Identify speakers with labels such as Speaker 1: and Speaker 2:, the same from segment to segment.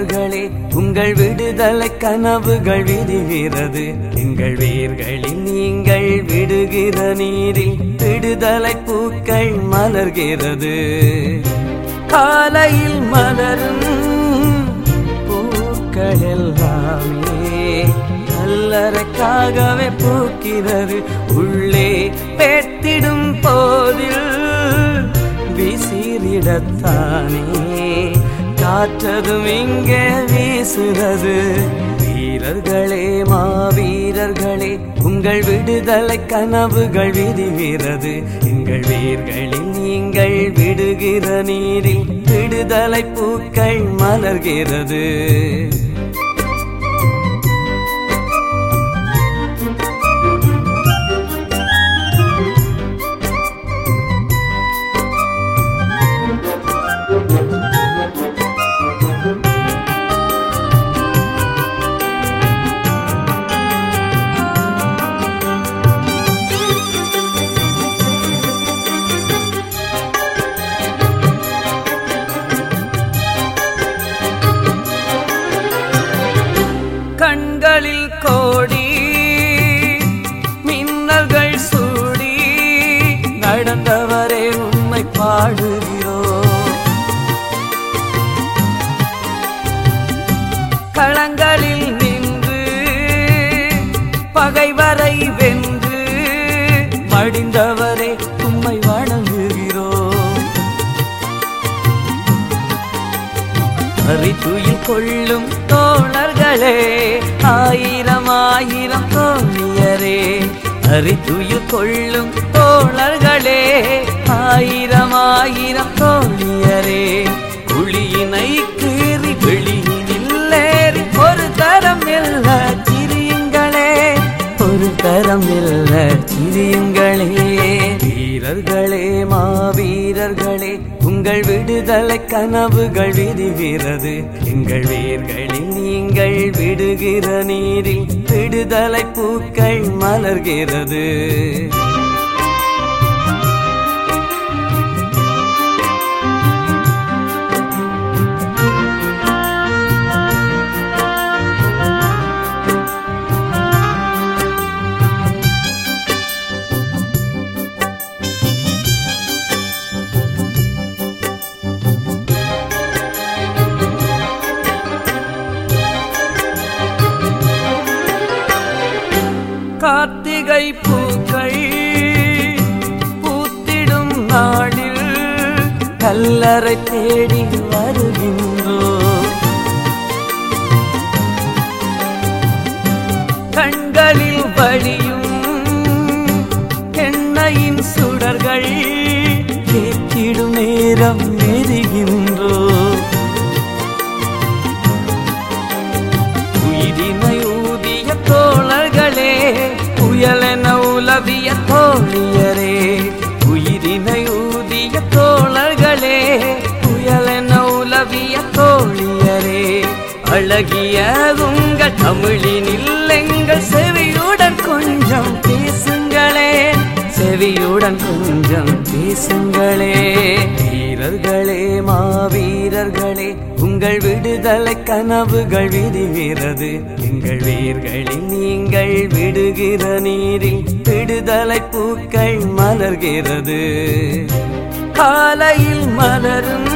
Speaker 1: வீரர்களே உங்கள் விடுதலை கனவுகள் விரிகிறது எங்கள் வேர்களில் நீங்கள் விடுகிற நீரில் விடுதலை பூக்கள் மலர்கிறது காலையில் மலரும் பூக்கள் எல்லாமே கல்லறைக்காகவே பூக்கிறது உள்ளே பேத்திடும் போதில் விசிறிடத்தானே காற்றதும் இங்கே வீசுறது வீரர்களே மாவீரர்களே உங்கள் விடுதலை கனவுகள் விரிகிறது எங்கள் வீர்களில் நீங்கள் விடுகிற நீரில் விடுதலை பூக்கள் மலர்கிறது கண்களில் கோடி மின்னல்கள் சூடி நடந்தவரே உண்மை பாடுகிறோம் களங்களில் நின்று பகைவரை வென்று மடிந்தவரே உம்மை வணங்குகிறோம் அறித்துயில் கொள்ளும் தோழர்களே ஆயிரம் ஆயிரம் தோழியரே அறித்துயில் கொள்ளும் தோழர்களே ஆயிரம் ஆயிரம் தோழியரே குழியினை கீறி வெளியினில் ஏறி ஒரு தரம் இல்ல சிரியுங்களே ஒரு தரம் இல்ல சிரியுங்களே வீரர்களே மாவீரர்களே உங்கள் விடுதலை கனவுகள் விரிகிறது எங்கள் வீர்களில் நீங்கள் விடுகிற நீரில் விடுதலை பூக்கள் மலர்கிறது கார்த்திகை பூக்கள் பூத்திடும் நாளில் கல்லறை தேடி வருகின்றோம் கண்களில் வழியும் எண்ணெயின் சுடர்கள் கேட்டிடும் நேரம் நெருகின்றோம் உயிரினை ஊதிய தோழர்களே புயலென உலவிய தோழியரே உயிரினை ஊதிய தோழர்களே புயலென உலவிய தோழியரே அழகிய உங்கள் தமிழினில் எங்கள் செவியுடன் கொஞ்சம் பேசுங்களே செவியுடன் கொஞ்சம் பேசுங்களே வீரர்களே மாவீரர்களே உங்கள் விடுதலை கனவுகள் விரிகிறது எங்கள் வீர்களில் நீங்கள் விடுகிற நீரில் விடுதலை பூக்கள் மலர்கிறது காலையில் மலரும்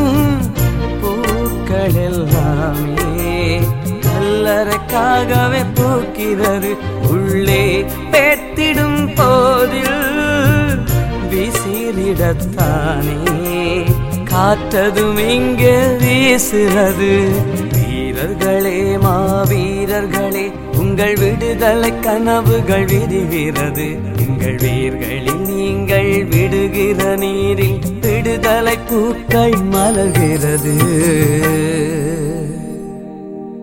Speaker 1: பூக்கள் எல்லாமே கல்லறைக்காகவே பூக்கிறது உள்ளே பேத்திடும் போதில் விசிறிடத்தானே காற்றதும் இங்கே வீசுறது வீரர்களே மாவீரர்களே உங்கள் விடுதலை கனவுகள் விரிகிறது எங்கள் வீர்களில் நீங்கள் விடுகிற நீரில் விடுதலை பூக்கள் மலர்கிறது